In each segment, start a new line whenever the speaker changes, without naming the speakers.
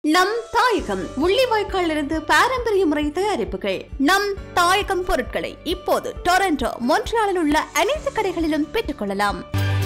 நம் தாயகம் முள்ளிவாய்க்காலிலிருந்து பாரம்பரிய முறை தயாரிப்புகள் நம் தாயகம் பொருட்களை இப்போது டொரண்டோ மொன்ட்ரியாலில் உள்ள அனைத்து கடைகளிலும் பெற்றுக்கொள்ளலாம்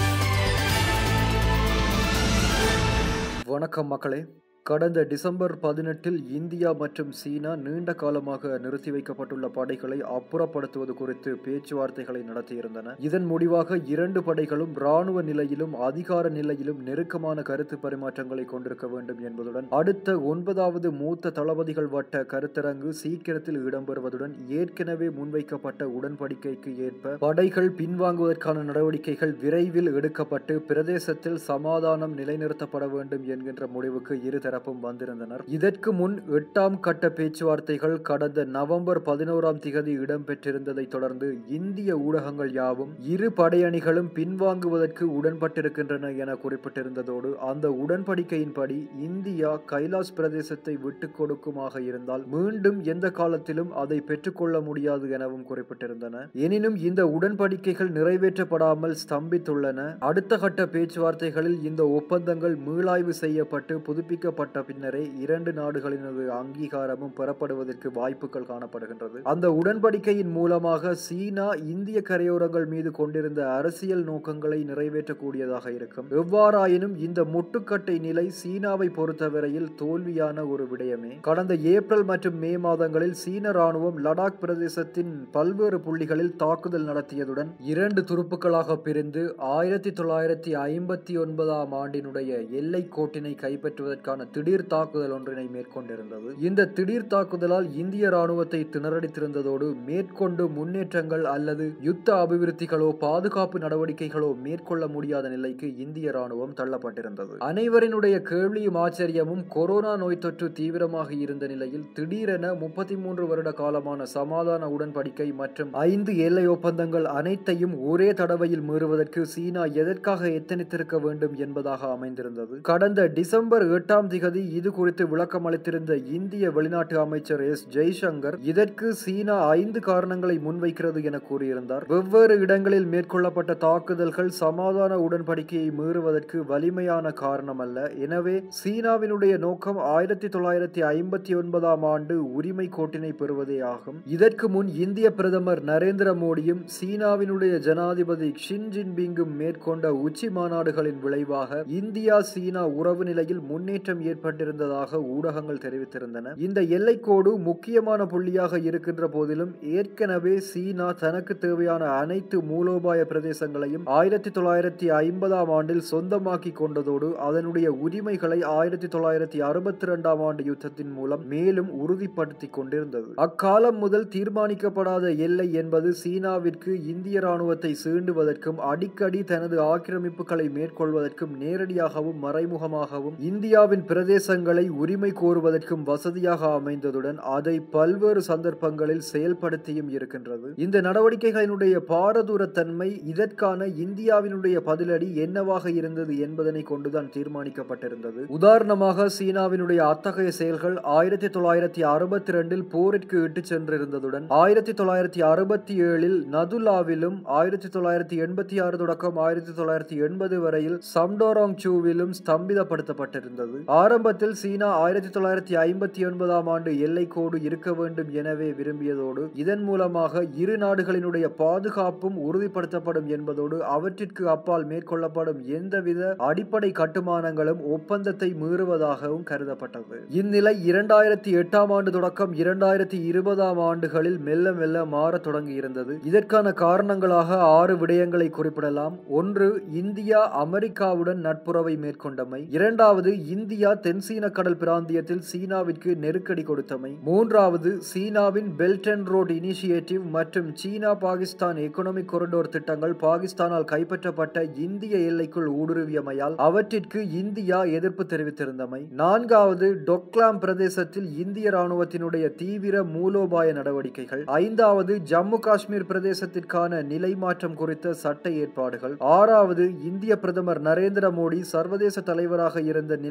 வணக்கம் மக்களே கடந்த டிசம்பர் பதினெட்டில் இந்தியா மற்றும் சீனா நீண்ட காலமாக நிறுத்தி வைக்கப்பட்டுள்ள படைகளை அப்புறப்படுத்துவது குறித்து பேச்சுவார்த்தைகளை நடத்தியிருந்தன இதன் முடிவாக இரண்டு படைகளும் இராணுவ நிலையிலும் அதிகார நிலையிலும் நெருக்கமான கருத்து பரிமாற்றங்களை கொண்டிருக்க வேண்டும் என்பதுடன் அடுத்த ஒன்பதாவது மூத்த தளபதிகள் வட்ட கருத்தரங்கு சீக்கிரத்தில் இடம்பெறுவதுடன் ஏற்கனவே முன்வைக்கப்பட்ட உடன்படிக்கைக்கு ஏற்ப படைகள் பின்வாங்குவதற்கான நடவடிக்கைகள் விரைவில் எடுக்கப்பட்டு பிரதேசத்தில் சமாதானம் நிலைநிறுத்தப்பட வேண்டும் என்கின்ற முடிவுக்கு இரு தரப்பும் வந்திருந்தனர் இதற்கு முன் எட்டாம் கட்ட பேச்சுவார்த்தைகள் கடந்த நவம்பர் பதினோராம் திகதி இடம்பெற்றிருந்ததை தொடர்ந்து இந்திய ஊடகங்கள் யாவும் இரு படையணிகளும் பின்வாங்குவதற்கு உடன்பட்டிருக்கின்றன என குறிப்பிட்டிருந்ததோடு அந்த உடன்படிக்கையின்படி இந்தியா கைலாஸ் பிரதேசத்தை விட்டுக் கொடுக்குமாக இருந்தால் மீண்டும் எந்த காலத்திலும் அதை பெற்றுக்கொள்ள முடியாது எனவும் குறிப்பிட்டிருந்தன எனினும் இந்த உடன்படிக்கைகள் நிறைவேற்றப்படாமல் ஸ்தம்பித்துள்ளன அடுத்த கட்ட பேச்சுவார்த்தைகளில் இந்த ஒப்பந்தங்கள் மீளாய்வு செய்யப்பட்டு புதுப்பிக்கப்பட்ட பின்னரே இரண்டு நாடுகளினது அங்கீகாரமும் பெறப்படுவதற்கு வாய்ப்புகள் காணப்படுகின்றது அந்த உடன்படிக்கையின் மூலமாக சீனா இந்திய கரையோரங்கள் மீது கொண்டிருந்த அரசியல் நோக்கங்களை நிறைவேற்றக்கூடியதாக இருக்கும் எவ்வாறாயினும் இந்த முட்டுக்கட்டை நிலை சீனாவை பொறுத்தவரையில் தோல்வியான ஒரு விடயமே கடந்த ஏப்ரல் மற்றும் மே மாதங்களில் சீன ராணுவம் லடாக் பிரதேசத்தின் பல்வேறு புள்ளிகளில் தாக்குதல் நடத்தியதுடன் இரண்டு துருப்புக்களாக பிரிந்து ஆயிரத்தி தொள்ளாயிரத்தி ஐம்பத்தி ஒன்பதாம் ஆண்டினுடைய எல்லை கோட்டினை கைப்பற்றுவதற்கான திடீர் தாக்குதல் ஒன்றினை மேற்கொண்டிருந்தது இந்த திடீர் தாக்குதலால் இந்திய ராணுவத்தை திணறடித்திருந்ததோடு மேற்கொண்டு முன்னேற்றங்கள் அல்லது யுத்த அபிவிருத்திகளோ பாதுகாப்பு நடவடிக்கைகளோ மேற்கொள்ள முடியாத நிலைக்கு இந்திய ராணுவம் தள்ளப்பட்டிருந்தது அனைவரினுடைய கேள்வியும் ஆச்சரியமும் கொரோனா நோய் தொற்று தீவிரமாக இருந்த நிலையில் திடீரென முப்பத்தி மூன்று வருட காலமான சமாதான உடன்படிக்கை மற்றும் ஐந்து எல்லை ஒப்பந்தங்கள் அனைத்தையும் ஒரே தடவையில் மீறுவதற்கு சீனா எதற்காக எத்தனித்திருக்க வேண்டும் என்பதாக அமைந்திருந்தது கடந்த டிசம்பர் எட்டாம் திகதி இது குறித்து விளக்கம் அளித்திருந்த இந்திய வெளிநாட்டு அமைச்சர் எஸ் ஜெய்சங்கர் இதற்கு சீனா ஐந்து காரணங்களை முன்வைக்கிறது என கூறியிருந்தார் வெவ்வேறு இடங்களில் மேற்கொள்ளப்பட்ட தாக்குதல்கள் சமாதான உடன்படிக்கையை மீறுவதற்கு வலிமையான காரணம் அல்ல எனவே சீனாவினுடைய நோக்கம் ஆயிரத்தி தொள்ளாயிரத்தி ஐம்பத்தி ஒன்பதாம் ஆண்டு உரிமை கோட்டினை பெறுவதே ஆகும் இதற்கு முன் இந்திய பிரதமர் நரேந்திர மோடியும் சீனாவினுடைய ஜனாதிபதி ஷின் ஜின்பிங்கும் மேற்கொண்ட உச்சி மாநாடுகளின் விளைவாக இந்தியா சீனா உறவு நிலையில் முன்னேற்றம் ஏற்பட்டிருந்ததாக ஊடகங்கள் தெரிவித்திருந்தன இந்த எல்லைக்கோடு முக்கியமான புள்ளியாக இருக்கின்ற போதிலும் ஏற்கனவே சீனா தனக்கு தேவையான அனைத்து மூலோபாய பிரதேசங்களையும் ஆயிரத்தி தொள்ளாயிரத்தி ஐம்பதாம் ஆண்டில் சொந்தமாக்கி கொண்டதோடு அதனுடைய உரிமைகளை ஆயிரத்தி தொள்ளாயிரத்தி அறுபத்தி இரண்டாம் ஆண்டு யுத்தத்தின் மூலம் மேலும் உறுதிப்படுத்தி கொண்டிருந்தது அக்காலம் முதல் தீர்மானிக்கப்படாத எல்லை என்பது சீனாவிற்கு இந்திய ராணுவத்தை சீண்டுவதற்கும் அடிக்கடி தனது ஆக்கிரமிப்புகளை மேற்கொள்வதற்கும் நேரடியாகவும் மறைமுகமாகவும் இந்தியாவின் பிரதேசங்களை உரிமை கோருவதற்கும் வசதியாக அமைந்ததுடன் அதை பல்வேறு சந்தர்ப்பங்களில் செயல்படுத்தியும் இருக்கின்றது இந்த நடவடிக்கைகளினுடைய பாரதூரத்தன்மை இதற்கான இந்தியாவினுடைய பதிலடி என்னவாக இருந்தது என்பதனை கொண்டுதான் தீர்மானிக்கப்பட்டிருந்தது உதாரணமாக சீனாவினுடைய அத்தகைய செயல்கள் ஆயிரத்தி தொள்ளாயிரத்தி அறுபத்தி ரெண்டில் போரிற்கு இட்டுச் சென்றிருந்ததுடன் ஆயிரத்தி தொள்ளாயிரத்தி அறுபத்தி ஏழில் நதுலாவிலும் ஆயிரத்தி தொள்ளாயிரத்தி எண்பத்தி ஆறு தொடக்கம் ஆயிரத்தி தொள்ளாயிரத்தி எண்பது வரையில் சம்டோராங் சூவிலும் ஸ்தம்பிதப்படுத்தப்பட்டிருந்தது ஆரம்பத்தில் சீனா ஆயிரத்தி தொள்ளாயிரத்தி ஐம்பத்தி ஒன்பதாம் ஆண்டு எல்லை கோடு இருக்க வேண்டும் எனவே விரும்பியதோடு இதன் மூலமாக இரு நாடுகளினுடைய பாதுகாப்பும் உறுதிப்படுத்தப்படும் என்பதோடு அவற்றிற்கு அப்பால் மேற்கொள்ளப்படும் எந்தவித அடிப்படை கட்டுமானங்களும் ஒப்பந்தத்தை மீறுவதாகவும் கருதப்பட்டது இந்நிலை இரண்டாயிரத்தி எட்டாம் ஆண்டு தொடக்கம் இரண்டாயிரத்தி இருபதாம் ஆண்டுகளில் மெல்ல மெல்ல மாறத் தொடங்கி இருந்தது இதற்கான காரணங்களாக ஆறு விடயங்களை குறிப்பிடலாம் ஒன்று இந்தியா அமெரிக்காவுடன் நட்புறவை மேற்கொண்டமை இரண்டாவது இந்தியா தென்சீன கடல் பிராந்தியத்தில் சீனாவிற்கு நெருக்கடி கொடுத்தமை மூன்றாவது சீனாவின் பெல்ட் அண்ட் ரோட் இனிஷியேட்டிவ் மற்றும் சீனா பாகிஸ்தான் எக்கனாமிக் கொரிடோர் திட்டங்கள் பாகிஸ்தானால் கைப்பற்றப்பட்ட இந்திய எல்லைக்குள் ஊடுருவியமையால் அவற்றிற்கு இந்தியா எதிர்ப்பு தெரிவித்திருந்தமை நான்காவது டொக்லாம் பிரதேசத்தில் இந்திய ராணுவத்தினுடைய தீவிர மூலோபாய நடவடிக்கைகள் ஐந்தாவது ஜம்மு காஷ்மீர் பிரதேசத்திற்கான நிலை மாற்றம் குறித்த சட்ட ஏற்பாடுகள் ஆறாவது இந்திய பிரதமர் நரேந்திர மோடி சர்வதேச தலைவராக இருந்த நிலை சி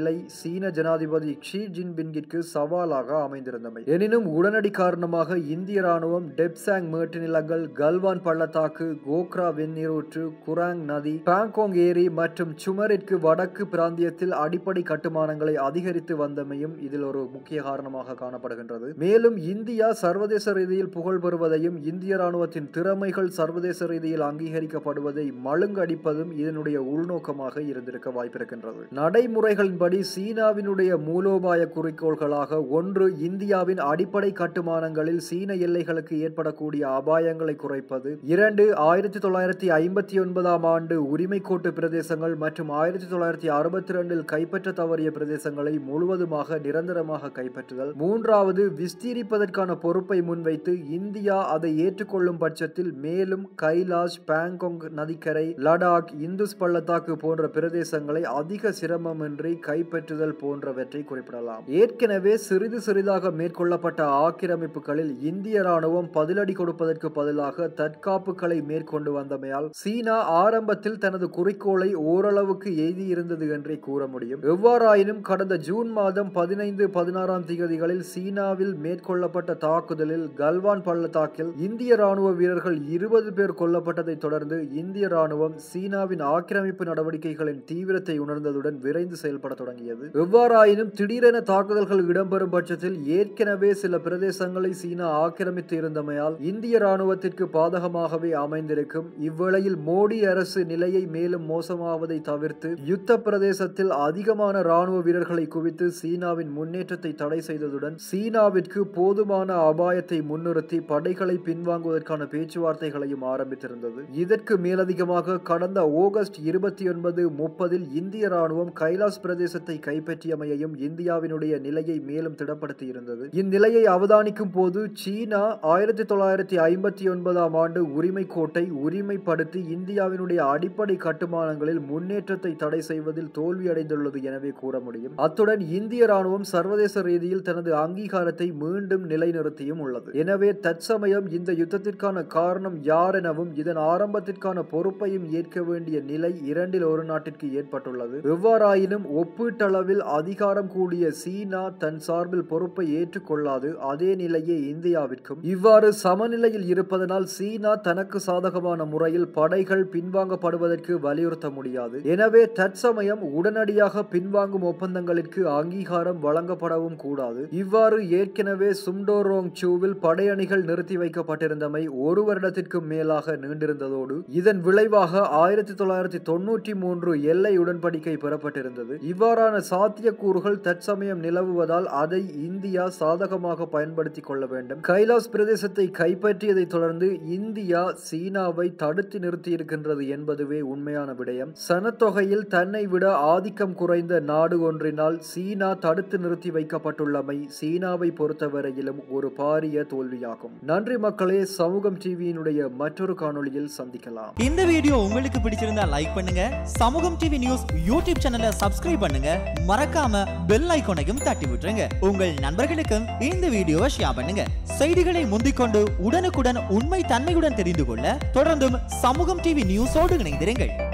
சீன ஜனாதிபதி ஷி ஜின்பிங்கிற்கு சவாலாக அமைந்திருந்தமை எனினும் உடனடி காரணமாக இந்திய ராணுவம் டெப்சாங் மேட்டு நிலங்கள் கல்வான் பள்ளத்தாக்கு கோக்ரா வெந்நீரூற்று குராங் நதி பாங்கோங் ஏரி மற்றும் சுமரிற்கு வடக்கு பிராந்தியத்தில் அடிப்படை கட்டுமானங்களை அதிகரித்து வந்தமையும் இதில் ஒரு முக்கிய காரணமாக காணப்படுகின்றது மேலும் இந்தியா சர்வதேச ரீதியில் புகழ் பெறுவதையும் இந்திய ராணுவத்தின் திறமைகள் சர்வதேச ரீதியில் அங்கீகரிக்கப்படுவதை மழுங்கடிப்பதும் இதனுடைய உள்நோக்கமாக இருந்திருக்க வாய்ப்பிருக்கின்றது நடைமுறைகளின்படி சீனாவினுடைய மூலோபாய குறிக்கோள்களாக ஒன்று இந்தியாவின் அடிப்படை கட்டுமானங்களில் சீன எல்லைகளுக்கு ஏற்படக்கூடிய அபாயங்களை குறைப்பது இரண்டு ஆயிரத்தி தொள்ளாயிரத்தி ஐம்பத்தி ஒன்பதாம் ஆண்டு உரிமை கோட்டு பிரதேசங்கள் மற்றும் ஆயிரத்தி தொள்ளாயிரத்தி அறுபத்தி ரெண்டில் கைப்பற்ற தவறிய பிரதேசங்களை முழுவதுமாக நிரந்தரமாக கைப்பற்றுதல் மூன்றாவது விஸ்தீரிப்பதற்கான பொறுப்பை முன்வைத்து இந்தியா அதை ஏற்றுக்கொள்ளும் பட்சத்தில் மேலும் கைலாஷ் பாங்கோங் நதிக்கரை லடாக் இந்துஸ் பள்ளத்தாக்கு போன்ற பிரதேசங்களை அதிக சிரமமின்றி கைப்பற்றுதல் போன்றவற்றை குறிப்பிடலாம் ஏற்கனவே சிறிது சிறிதாக மேற்கொள்ளப்பட்ட ஆக்கிரமிப்புகளில் இந்திய ராணுவம் பதிலடி கொடுப்பதற்கு பதிலாக தற்காப்புகளை மேற்கொண்டு வந்தமையால் சீனா ஆரம்பத்தில் தனது குறிக்கோளை ஓரளவுக்கு எய்தியிருந்தது என்றே கூற முடியும் எவ்வாறாயினும் கடந்த ஜூன் மாதம் பதினைந்து பதினாறாம் திகதிகளில் சீனாவில் மேற்கொள்ளப்பட்ட தாக்குதலில் கல்வான் பள்ளத்தாக்கில் இந்திய ராணுவ வீரர்கள் இருபது பேர் கொல்லப்பட்டதை தொடர்ந்து இந்திய ராணுவம் சீனாவின் ஆக்கிரமிப்பு நடவடிக்கைகளின் தீவிரத்தை உணர்ந்ததுடன் விரைந்து செயல்பட தொடங்கியது எவ்வாறாயினும் திடீரென தாக்குதல்கள் இடம்பெறும் பட்சத்தில் ஏற்கனவே சில பிரதேசங்களை சீனா ஆக்கிரமித்து இருந்தமையால் இந்திய ராணுவத்திற்கு பாதகமாகவே அமைந்திருக்கும் இவ்வேளையில் மோடி அரசு நிலையை மேலும் மோசமாவதை தவிர்த்து யுத்த பிரதேசத்தில் அதிகமான ராணுவ வீரர்களை குவித்து சீனாவின் முன்னேற்றத்தை தடை செய்ததுடன் சீனாவிற்கு போதுமான அபாயத்தை முன்னிறுத்தி படைகளை பின்வாங்குவதற்கான பேச்சுவார்த்தைகளையும் ஆரம்பித்திருந்தது இதற்கு மேலதிகமாக கடந்த ஆகஸ்ட் இருபத்தி ஒன்பது முப்பதில் இந்திய ராணுவம் கைலாஸ் பிரதேசத்தை கைப்பற்றியமையையும் இந்தியாவினுடைய நிலையை மேலும் திடப்படுத்தி இருந்தது இந்நிலையை அவதானிக்கும் போது சீனா ஆயிரத்தி தொள்ளாயிரத்தி ஐம்பத்தி ஒன்பதாம் ஆண்டு உரிமை கோட்டை உரிமைப்படுத்தி இந்தியாவினுடைய அடிப்படை கட்டுமானங்களில் முன்னேற்றத்தை தடை செய்வதில் தோல்வியடைந்துள்ளது எனவே கூற முடியும் அத்துடன் இந்திய ராணுவம் சர்வதேச ரீதியில் தனது அங்கீகாரத்தை மீண்டும் நிலைநிறுத்தியும் உள்ளது எனவே தற்சமயம் இந்த யுத்தத்திற்கான காரணம் யார் எனவும் இதன் ஆரம்பத்திற்கான பொறுப்பையும் ஏற்க வேண்டிய நிலை இரண்டில் ஒரு நாட்டிற்கு ஏற்பட்டுள்ளது எவ்வாறாயினும் ஒப்பீட்டளவில் அதிகாரம் கூடிய சீனா தன் சார்பில் பொறுப்பை ஏற்றுக்கொள்ளாது அதே நிலையே இந்தியாவிற்கும் இவ்வாறு சமநிலையில் இருப்பதனால் சீனா தனக்கு சாதகமான முறையில் படைகள் பின்வாங்கப்படுவதற்கு வலியுறுத்த முடியாது எனவே தற்சமயம் உடனடியாக பின்வாங்கும் ஒப்பந்தங்களுக்கு அங்கீகாரம் வழங்கப்படவும் கூடாது இவ்வாறு ஏற்கனவே சும்டோரோங் சூவில் படையணிகள் நிறுத்தி வைக்கப்பட்டிருந்தமை ஒரு வருடத்திற்கும் மேலாக நீண்டிருந்ததோடு இதன் விளைவாக ஆயிரத்தி தொள்ளாயிரத்தி தொன்னூற்றி மூன்று எல்லை உடன்படிக்கை பெறப்பட்டிருந்தது இவ்வாறான சாத்தியக்கூறுகள் தற்சமயம் நிலவுவதால் அதை இந்தியா சாதகமாக பயன்படுத்திக் கொள்ள வேண்டும் கைலாஸ் பிரதேசத்தை கைப்பற்றியதை தொடர்ந்து இந்தியா சீனாவை தடுத்து நிறுத்தி இருக்கின்றது என்பதுவே உண்மையான விடயம் சனத்தொகையில் தன்னை விட ஆதிக்கம் குறைந்த நாடு ஒன்றினால் சீனா தடுத்து நிறுத்தி வைக்கப்பட்டுள்ளமை சீனாவை பொறுத்தவரையிலும் ஒரு பாரிய தோல்வியாகும் நன்றி மக்களே சமூகம் டிவியினுடைய மற்றொரு காணொளியில் சந்திக்கலாம்
இந்த வீடியோ உங்களுக்கு பிடிச்சிருந்தா லைக் பண்ணுங்க சமூகம் டிவி நியூஸ் யூடியூப் சேனலை சப்ஸ்கிரைப் பண்ணுங்க மறக்காம பெல் ஐகானையும் தட்டி விட்டுருங்க உங்கள் நண்பர்களுக்கும் இந்த வீடியோவை ஷேர் பண்ணுங்க செய்திகளை முந்திக்கொண்டு உடனுக்குடன் உண்மை தன்மையுடன் தெரிந்து கொள்ள தொடர்ந்தும் சமூகம் டிவி நியூஸோடு இணைந்திருங்கள்